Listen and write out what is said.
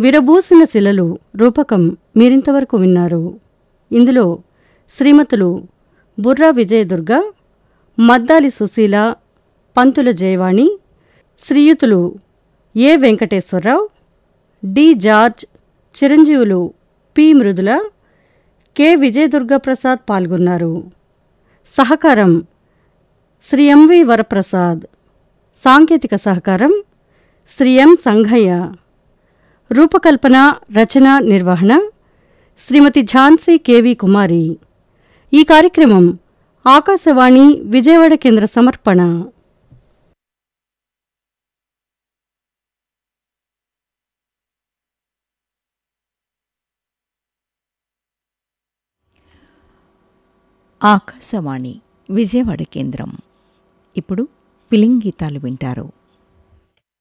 విరబూసిన శిలలు రూపకం మీరింతవరకు విన్నారు ఇందులో శ్రీమతులు బుర్రా విజయదుర్గ మద్దాలి సుశీల పంతుల జయవాణి శ్రీయుతులు ఏ వెంకటేశ్వరరావు డి జార్జ్ చిరంజీవులు పి మృదుల కె విజయదుర్గ ప్రసాద్ పాల్గొన్నారు సహకారం శ్రీ ఎంవి వరప్రసాద్ సాంకేతిక సహకారం శ్రీ ఎం సంఘయ్య రూపకల్పన రచన నిర్వహణ శ్రీమతి ఝాన్సీ కెవి కుమారి ఈ కార్యక్రమం ఆకాశవాణి విజయవాడ కేంద్ర సమర్పణ ఆకాశవాణి విజయవాడ కేంద్రం ఇప్పుడు ఫిలిం గీతాలు వింటారు